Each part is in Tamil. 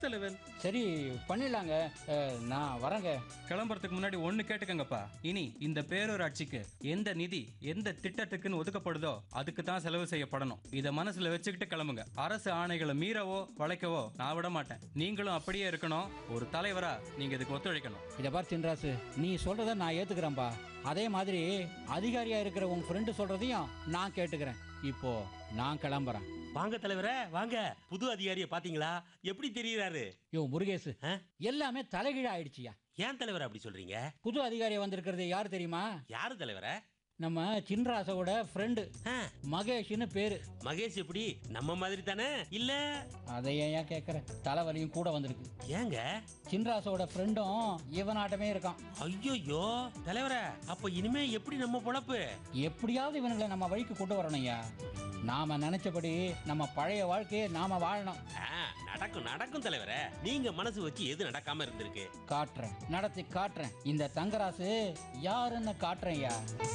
தலைவர் சரி பண்ணிடலாங்க அஹ், நான் வரேங்க கிளம்புறதுக்கு முன்னாடி ஒண்ணு கேட்டுக்கங்கப்பா இனி இந்த பேரூராட்சிக்கு எந்த நிதி எந்த திட்டத்துக்குன்னு ஒதுக்கப்படுதோ அதுக்கு தான் செலவு செய்யப்படணும் இத மனசுல வச்சுக்கிட்டு கிளம்புங்க அரசு ஆணைகளை மீறவோ வளைக்கவோ நான் விட மாட்டேன் நீங்களும் அப்படியே இருக்கணும் ஒரு தலைவரா நீங்க இதுக்கு ஒத்துழைக்கணும் இதை பார் சின்ராசு நீ சொல்றத நான் ஏத்துக்கிறேன்பா அதே மாதிரி அதிகாரியா இருக்கிற உன் ஃப்ரெண்டு சொல்றதையும் நான் கேட்டுக்கிறேன் இப்போ நான் கிளம்புறேன் வாங்க தலைவரே வாங்க புது அதிகாரியை பாத்தீங்களா எப்படி தெரியுறாரு யோ முருகேசு ஆ? எல்லாமே தலைகீழ ஆயிடுச்சியா ஏன் தலைவர் அப்படி சொல்றீங்க புது அதிகாரியா வந்திருக்கிறது யார் தெரியுமா யாரு தலைவரே நம்ம சின்ராசோட ஃப்ரெண்டு ஆ, மகேஷ்னு பேரு மகேஷ் எப்படி நம்ம மாதிரி தானே இல்ல அதை ஏன் கேட்குற தலைவலியும் கூட வந்திருக்கு ஏங்க சின்ராசோட ஃப்ரெண்டும் இவனாட்டமே இருக்கான் ஐயோயோ தலைவரே அப்ப இனிமே எப்படி நம்ம பொழப்பு எப்படியாவது இவனுங்களை நம்ம வழிக்கு கொண்டு வரணும்யா நாம நினைச்சபடி நம்ம பழைய வாழ்க்கையை நாம வாழணும் ஆ, நடக்கும் நடக்கும் தலைவரே நீங்க மனசு வச்சு எது நடக்காம இருந்திருக்கு காட்டுறேன் நடத்தி காட்டுறேன் இந்த தங்கராசு யாருன்னு காட்டுறேன்யா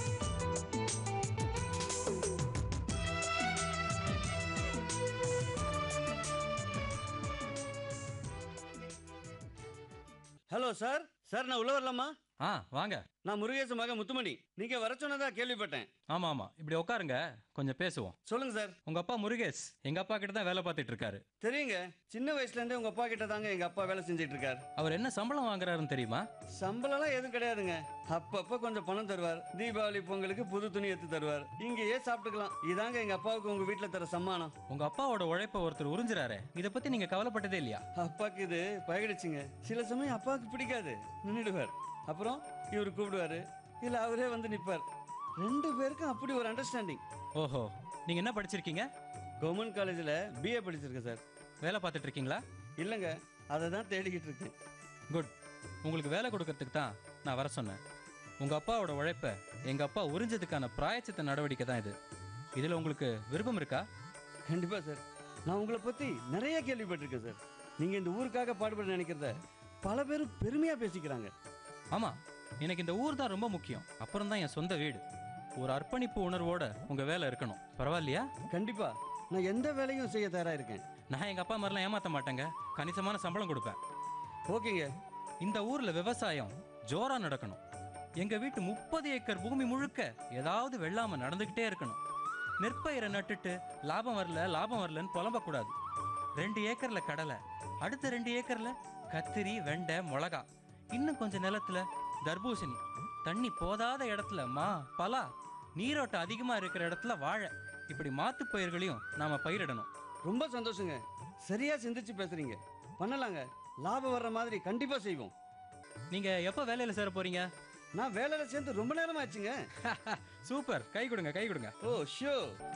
ஹலோ சார் சார் நான் உள்ள வரலாமா ஆ வாங்க நான் முருகேச மக முத்துமணி நீங்க வர சொன்னதா கேள்விப்பட்டேன் ஆமா ஆமா இப்படி உட்காருங்க கொஞ்சம் பேசுவோம் சொல்லுங்க சார் உங்க அப்பா முருகேஷ் எங்க அப்பா கிட்ட தான் வேலை பார்த்துட்டு இருக்காரு தெரியுங்க சின்ன வயசுல இருந்தே உங்க அப்பா கிட்ட தாங்க எங்க அப்பா வேலை செஞ்சுட்டு இருக்காரு அவர் என்ன சம்பளம் வாங்குறாருன்னு தெரியுமா சம்பளம்லாம் எதுவும் கிடையாதுங்க அப்பப்ப கொஞ்சம் பணம் தருவார் தீபாவளி பொங்கலுக்கு புது துணி எடுத்து தருவார் இங்கேயே சாப்பிட்டுக்கலாம் இதாங்க எங்க அப்பாவுக்கு உங்க வீட்டுல தர சம்மானம் உங்க அப்பாவோட உழைப்பை ஒருத்தர் உறிஞ்சுறாரு இத பத்தி நீங்க கவலைப்பட்டதே இல்லையா அப்பாக்கு இது பழகிடுச்சுங்க சில சமயம் அப்பாவுக்கு பிடிக்காது நின்றுடுவார் அப்புறம் இவர் கூப்பிடுவாரு இல்ல அவரே வந்து நிப்பார் ரெண்டு பேருக்கும் அப்படி ஒரு அண்டர்ஸ்டாண்டிங் ஓஹோ நீங்க என்ன படிச்சிருக்கீங்க கவர்மெண்ட் காலேஜில் பிஏ படிச்சிருக்கேன் சார் வேலை பார்த்துட்டு இருக்கீங்களா இல்லைங்க அதை தான் தேடிக்கிட்டு இருக்கேன் குட் உங்களுக்கு வேலை கொடுக்கறதுக்கு தான் நான் வர சொன்னேன் உங்க அப்பாவோட உழைப்ப எங்க அப்பா உறிஞ்சதுக்கான பிராயச்சித்த நடவடிக்கை தான் இது இதுல உங்களுக்கு விருப்பம் இருக்கா கண்டிப்பாக சார் நான் உங்களை பற்றி நிறைய கேள்விப்பட்டிருக்கேன் சார் நீங்கள் இந்த ஊருக்காக பாடுபட நினைக்கிறத பல பேரும் பெருமையாக பேசிக்கிறாங்க ஆமா எனக்கு இந்த ஊர் தான் ரொம்ப முக்கியம் அப்புறம் தான் என் சொந்த வீடு ஒரு அர்ப்பணிப்பு உணர்வோட உங்க வேலை இருக்கணும் பரவாயில்லையா கண்டிப்பாக நான் எந்த வேலையும் செய்ய தயாராக இருக்கேன் நான் எங்க அப்பா மாதிரிலாம் ஏமாத்த மாட்டேங்க கணிசமான சம்பளம் கொடுப்பேன் ஓகேங்க இந்த ஊர்ல விவசாயம் ஜோரா நடக்கணும் எங்க வீட்டு முப்பது ஏக்கர் பூமி முழுக்க ஏதாவது வெள்ளாம நடந்துகிட்டே இருக்கணும் நெற்பயிரை நட்டுட்டு லாபம் வரல லாபம் வரலன்னு புலம்பக்கூடாது ரெண்டு ஏக்கர்ல கடலை அடுத்த ரெண்டு ஏக்கர்ல கத்திரி வெண்டை மிளகா இன்னும் கொஞ்சம் நிலத்துல தர்பூசணி தண்ணி போதாத இடத்துல மா பலா நீரோட்டம் அதிகமா இருக்கிற இடத்துல வாழை இப்படி மாத்து பயிர்களையும் நாம பயிரிடணும் ரொம்ப சந்தோஷங்க சரியாக சிந்திச்சு பேசுறீங்க பண்ணலாங்க லாபம் வர்ற மாதிரி கண்டிப்பாக செய்வோம் நீங்க எப்ப வேலையில சேர போறீங்க நான் வேலையில் சேர்ந்து ரொம்ப நேரம் ஆச்சுங்க சூப்பர் கை கொடுங்க கை கொடுங்க ஓ ஷோ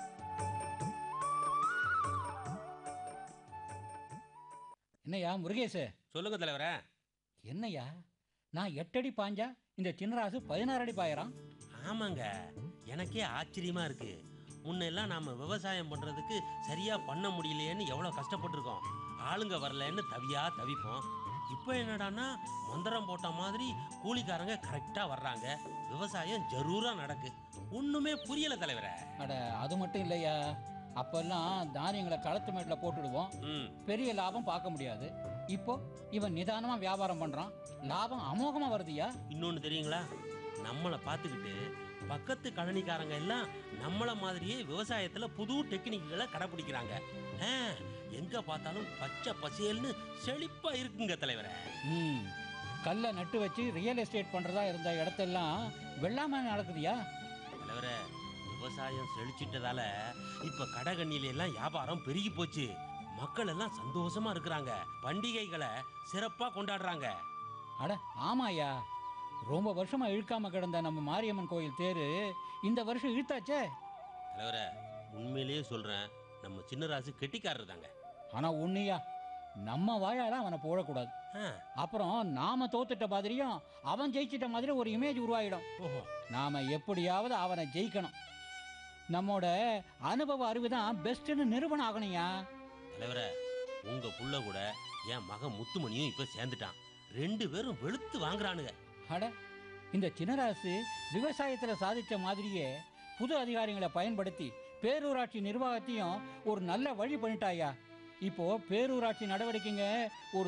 என்னய்யா முருகேசு சொல்லுங்க தலைவரே என்னய்யா நான் எட்டடி பாஞ்சா இந்த சின்னராசு பதினாறு அடி பாயறான் ஆமாங்க எனக்கே ஆச்சரியமா இருக்கு முன்னெல்லாம் நாம விவசாயம் பண்றதுக்கு சரியா பண்ண முடியலையேன்னு எவ்வளவு கஷ்டப்பட்டிருக்கோம் ஆளுங்க வரலன்னு தவியா தவிப்போம் இப்போ என்னடான்னா மந்திரம் போட்ட மாதிரி கூலிக்காரங்க கரெக்டா வர்றாங்க விவசாயம் ஜரூரா நடக்கு ஒண்ணுமே புரியல தலைவரே அட அது மட்டும் இல்லையா அப்பெல்லாம் தானியங்களை களத்து மேட்டில் போட்டுடுவோம் ம் பெரிய லாபம் பார்க்க முடியாது இப்போ இவன் நிதானமா வியாபாரம் பண்றான் லாபம் அமோகமா வருதுயா இன்னொன்னு தெரியுங்களா நம்மளை பார்த்துக்கிட்டு பக்கத்து கழனிக்காரங்க எல்லாம் நம்மள மாதிரியே விவசாயத்துல புது டெக்னிக்குகளை கடைபிடிக்கிறாங்க ஆ, எங்க பார்த்தாலும் பச்சை பசேல்னு செழிப்பா இருக்குங்க தலைவரே ம் கல்லை நட்டு வச்சு ரியல் எஸ்டேட் பண்றதா இருந்த இடத்தெல்லாம் வெள்ளாம நடக்குதுயா தலைவரே விவசாயம் செழிச்சிட்டதால இப்ப கடகண்ணில எல்லாம் வியாபாரம் பெருகி போச்சு மக்கள் எல்லாம் சந்தோஷமா இருக்கிறாங்க பண்டிகைகளை சிறப்பா கொண்டாடுறாங்க அட ஆமாயா ரொம்ப வருஷமா இழுக்காம கிடந்த நம்ம மாரியம்மன் கோயில் தேரு இந்த வருஷம் இழுத்தாச்சே தலைவரே உண்மையிலேயே சொல்றேன் நம்ம சின்னராசு கெட்டிக்காரர் தாங்க ஆனா ஒண்ணுயா நம்ம வாயால அவனை போடக்கூடாது ஆ, அப்புறம் நாம தோத்துட்ட மாதிரியும் அவன் ஜெயிச்சிட்ட மாதிரி ஒரு இமேஜ் உருவாயிடும் ஓஹோ நாம எப்படியாவது அவனை ஜெயிக்கணும் நம்மோட அனுபவ அறிவு தான் பெஸ்ட்னு நிரூபணம் ஆகணும்யா தலைவரே உங்க புள்ள கூட என் மகன் முத்துமணியும் இப்ப சேர்ந்துட்டான் ரெண்டு பேரும் வெளுத்து வாங்குறானுங்க அட இந்த சின்னராசு விவசாயத்துல சாதிச்ச மாதிரியே புது அதிகாரிகளை பயன்படுத்தி பேரூராட்சி நிர்வாகத்தையும் ஒரு நல்ல வழி பண்ணிட்டாயா இப்போ பேரூராட்சி நடவடிக்கைங்க ஒரு